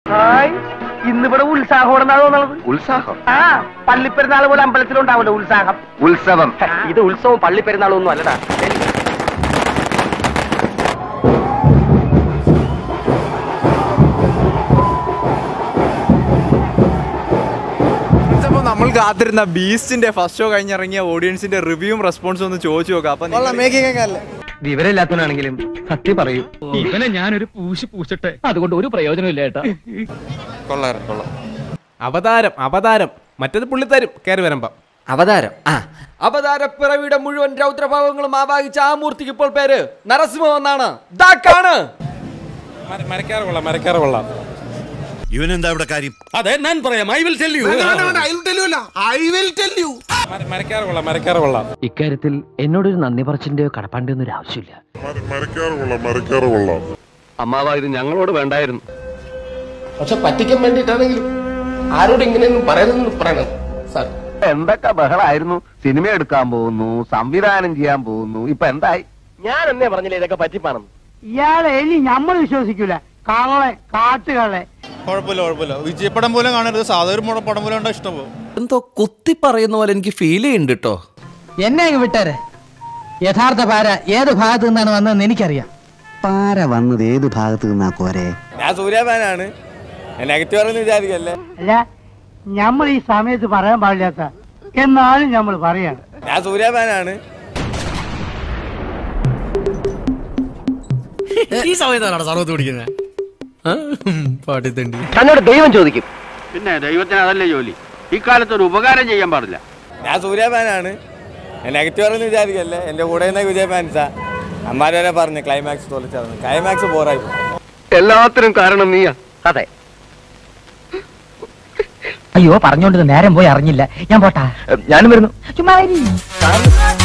Hi ഇന്നിവിടെ ഉത്സാഹം തോന്നുന്നത് ഉത്സാഹം ആ പള്ളിപ്പെരുന്നാൾ പോലെ അമ്പലത്തിലുണ്ടാവല്ലോ ഉത്സാഹം ഉത്സവം ഇത് ഉത്സവം പള്ളിപ്പെരുന്നാളും ഒന്നും അല്ലടാ അപ്പോൾ നമ്മൾ കാത്തിരുന്ന ബീസ്റ്റിന്റെ ഫസ്റ്റ് ഷോ കഴിഞ്ഞിറങ്ങിയ ഓഡിയൻസിന്റെ റിവ്യൂവും റെസ്പോൺസും ഒന്ന് ചോദിച്ചു നോക്കാം അപ്പൊ നിങ്ങൾ- വിവരമില്ലാത്തവനാണെങ്കിലും സത്യം പറയൂ ഇവനെ ഞാനൊരു പൂശി പൂശട്ടെ അതുകൊണ്ട് ഒരു പ്രയോജനമില്ല ഏട്ടാ അവതാരം അവതാരം മറ്റത് പുള്ളി തരും കയറി വരുമ്പം അവതാരം ആ അവതാരപ്പിറവിയുടെ മുഴുവൻ രൗദ്രഭാവങ്ങളും ആവാഹിച്ച ആ മൂർത്തിക്ക് ഇപ്പോൾ പേര് നരസിംഹം എന്നാണ് ദാക്കാണ് മരക്കാറ് കൊള്ളാം മരക്കാറ് കൊള്ളാം ഇവനെന്താ ഇവിടെ കാര്യം അതെ ഞാൻ പറയാം I will tell you Marakkar കൊള്ളാം മരക്കാറ് കൊള്ളാം ഇക്കാര്യത്തിൽ എന്നോടൊരു നന്ദി പറച്ചിന്റെയോ കടപ്പാണ്ടിയോ ഒന്നും ആവശ്യമില്ല അമ്മാവ ഇത് ഞങ്ങളോട് വേണ്ടായിരുന്നു പക്ഷെ പറ്റിക്കാൻ വേണ്ടിയിട്ടാണെങ്കിലും ആരോട് ഇങ്ങനെയൊന്നും പറയുന്നതെന്ന് പറയണം സാർ എന്തൊക്കെ ബഹളായിരുന്നു സിനിമ എടുക്കാൻ പോകുന്നു സംവിധാനം ചെയ്യാൻ പോകുന്നു ഇപ്പൊ എന്തായി ഞാൻ എന്നേ പറഞ്ഞില്ലേ ഇതൊക്കെ പറ്റിപ്പാണെന്ന് ഇയാളെ ഇനി നമ്മൾ വിശ്വസിക്കൂല കള്ളെ കാട്ടുകളെ കുഴപ്പമില്ല കുഴപ്പമില്ല വിജയപ്പടം പോലും കാണരുത് സാധാരണ പടം പോലെ കണ്ടാ ഇഷ്ടം പോകും എന്തോ കുത്തി പറയുന്ന പോലെ എനിക്ക് ഫീൽ ചെയ്യുന്നുണ്ട് കേട്ടോ എന്നെ അങ്ങ് വിട്ടേരെ യഥാർത്ഥ പാര ഏത് ഭാഗത്തു നിന്നാണ് വന്നതെന്ന് എനിക്കറിയാം പാര വന്നത് ഏത് ഭാഗത്ത് നിന്നാ പോരെ ഞാൻ സൂര്യാഫാനാണ് നെഗറ്റീവ് പറയുന്ന വിചാരിക്കല്ലേ അല്ല നമ്മൾ ഈ സമയത്ത് പറയാൻ പാടില്ലാത്ത എന്നാലും നമ്മൾ പറയാണ് ഞാൻ സൂര്യാഫാനാണ് ഈ സമയത്താണ് സർവത്ത് പിടിക്കുന്നത് പാട്ടിത്തണ്ടി തന്നോട് ദൈവം ചോദിക്കും പിന്നെ ദൈവത്തിന് അതല്ലേ ജോലി ഇക്കാലത്ത് ഒരു ഉപകാരം ചെയ്യാൻ പാടില്ല ഞാൻ സൂര്യാഫാനാണ് നെഗറ്റീവ് പറയുന്ന വിചാരിക്കല്ലേ എന്റെ കൂടെ നിന്ന് വിജയ ഫാൻസാ അമ്മാര് വരെ പറഞ്ഞു ക്ലൈമാക്സ് തോലിച്ചു ക്ലൈമാക്സ് ബോറായി എല്ലാത്തിനും കാരണം നീയാ അതെ അയ്യോ പറഞ്ഞോണ്ട് നേരം പോയി അറിഞ്ഞില്ല ഞാൻ പോട്ടാ ഞാനും വരുന്നു ചുമ്മാ ഇരി.